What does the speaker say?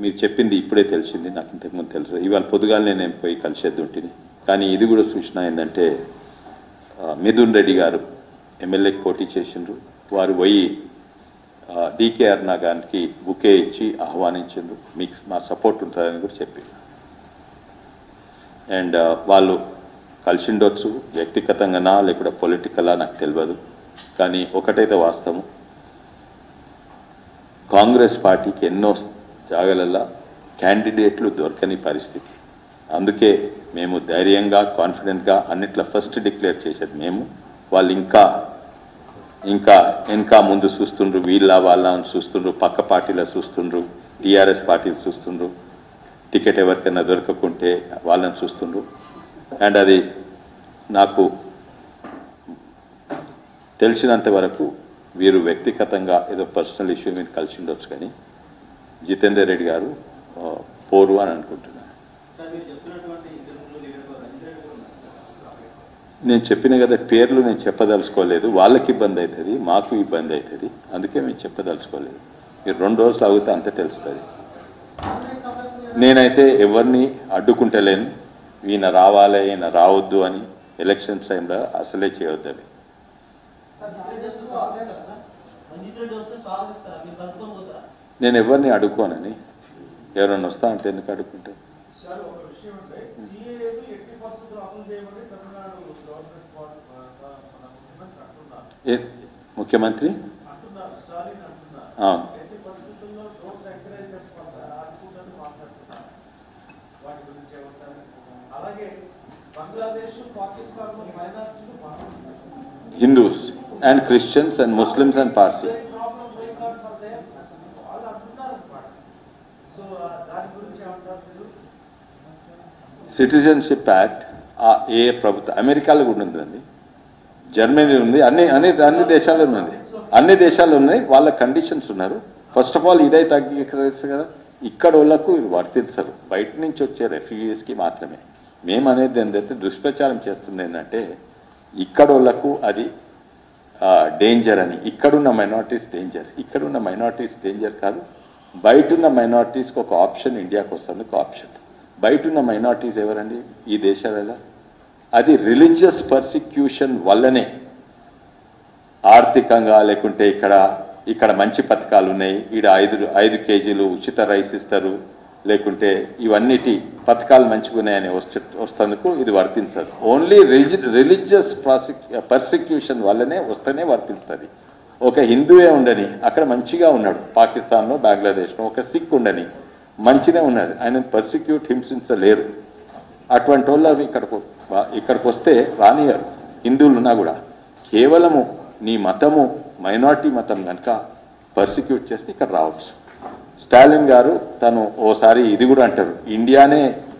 మీరు చెప్పింది ఇప్పుడే తెలిసింది నాకు ఇంతకుముందు తెలుసు ఇవాళ పొద్దుగాలనే నేను పోయి కలిసేది ఉంటుంది కానీ ఇది కూడా సూచన ఏంటంటే ఆ, మిథున్ రెడ్డి గారు ఎమ్మెల్యేకి పోటీ చేసిండ్రు వారు పోయి డీకే అరుణ గారికి బుకే ఇచ్చి ఆహ్వానించిండ్రు మీకు మా సపోర్ట్ ఉంటుందని కూడా చెప్పి అండ్ వాళ్ళు కలిసిండొచ్చు వ్యక్తిగతంగానా లేకపోతే పొలిటికలా నాకు తెలియదు కానీ ఒకటైతే వాస్తవం కాంగ్రెస్ పార్టీకి ఎన్నో జాగలల్లా క్యాండిడేట్లు దొరకని పరిస్థితి అందుకే మేము ధైర్యంగా కాన్ఫిడెంట్గా అన్నిట్లో ఫస్ట్ డిక్లేర్ చేసేది మేము వాళ్ళు ఇంకా ఇంకా ఇంకా ముందు చూస్తుండ్రు వీళ్ళ వాళ్ళ అని చూస్తుండ్రు పక్క పార్టీలో చూస్తుండ్రు టీఆర్ఎస్ పార్టీలు చూస్తుండ్రు టికెట్ ఎవరికైనా దొరకకుంటే వాళ్ళని చూస్తుండ్రు అండ్ అది నాకు తెలిసినంత వరకు వీరు వ్యక్తిగతంగా ఏదో పర్సనల్ ఇష్యూ మీద కలిసి ఉండొచ్చు కానీ జితేందర్ రెడ్డి గారు ఆ, పోరు అని అనుకుంటున్నాను నేను చెప్పిన కదా పేర్లు నేను చెప్పదలుచుకోలేదు వాళ్ళకి ఇబ్బంది అవుతుంది మాకు ఇబ్బంది అవుతుంది అందుకే మేము చెప్పదలుచుకోలేదు మీరు రెండు రోజులు అవుతే అంతే తెలుస్తుంది నేనైతే ఎవరిని అడ్డుకుంటలేను ఈయన రావాలి ఈయన రావద్దు అని ఎలక్షన్స్ టైంలో అసలే చేయొద్దు అవి నేను ఎవరిని అడుక్కోనని ఎవరైనా వస్తా అంటే ఎందుకు అడుక్కుంటా సార్ ఒక విషయం అంటే సిఏఏను ఎట్టి పరిస్థితుల్లో అమలు చేయమని తమిళనాడు గవర్నమెంట్ వా- ఆ, ఆ, మన ముఖ్యమంత్రి అంటున్నారు ఏ ముఖ్యమంత్రి అంటున్నారు స్టాలిన్ అంటున్నారు అవును ఎట్టి పరిస్థితుల్లో డ్రోన్ ఎంకరేజ్ ఆడుకుందని మాట్లాడుతున్నారు వాటి గురించి ఏమంటారు అలాగే బంగ్లాదేశ్ పాకిస్తాన్ లో మైనార్టీలు మాట్లాడుతున్నారు Hindus and Christians and Muslims and Parsi problem boycott for their వాళ్ళు అంటున్నారు అనమాట సో దాని గురించి ఏమంటారు మీరు సిటిజన్షిప్ యాక్ట్ ఆ ఏ ప్రభుత్వం అమెరికాలో కూడా ఉందండి జర్మనీ ఉంది అన్ని అన్ని అన్ని దేశాల్లో ఉంది అన్ని దేశాల్లో ఉన్నాయి వాళ్ళ కండిషన్స్ ఉన్నారు ఫస్ట్ ఆఫ్ ఆల్ ఇదే తగ్గిస్తారు కదా ఇక్కడ వాళ్ళకు ఇది వర్తించరు బయట నుంచి వచ్చే రెఫ్యూజీస్కి మాత్రమే మేము అనేది ఏంటంటే దుష్ప్రచారం చేస్తుంది ఏంటంటే ఇక్కడ వాళ్ళకు అది డేంజర్ అని ఇక్కడున్న మైనారిటీస్ డేంజర్ ఇక్కడున్న మైనారిటీస్ డేంజర్ కాదు బయట ఉన్న మైనారిటీస్కి ఒక ఆప్షన్ ఇండియాకి వస్తుంది ఒక ఆప్షన్ బయట ఉన్న మైనారిటీస్ ఎవరండి ఈ దేశాలలో అది రిలీజియస్ పర్సిక్యూషన్ వల్లనే ఆర్థికంగా లేకుంటే ఇక్కడ ఇక్కడ మంచి పథకాలు ఉన్నాయి ఈడ ఐదు ఐదు కేజీలు ఉచిత రైస్ ఇస్తారు లేకుంటే ఇవన్నిటి పథకాలు మంచిగా ఉన్నాయని వచ్చి వస్తందుకు ఇది వర్తించదు ఓన్లీ రిజి రిలీజియస్ పర్సిక్యూషన్ వల్లనే వస్తేనే వర్తిస్తుంది ఒక హిందువే ఉండని అక్కడ మంచిగా ఉన్నాడు పాకిస్తాన్లో బంగ్లాదేశ్లో ఒక సిక్ ఉండని మంచిగా ఉన్నది ఆయన పర్సిక్యూట్ హింసించలేరు అటువంటి వాళ్ళు అవి ఇక్కడికి వా- ఇక్కడికి వస్తే రానియరు హిందువులు ఉన్నా కూడా కేవలము నీ మతము మైనార్టీ మతం కనుక పర్సిక్యూట్ చేస్తే ఇక్కడ రావచ్చు స్టాలిన్ గారు తను ఓసారి ఇది కూడా అంటారు ఇండియానే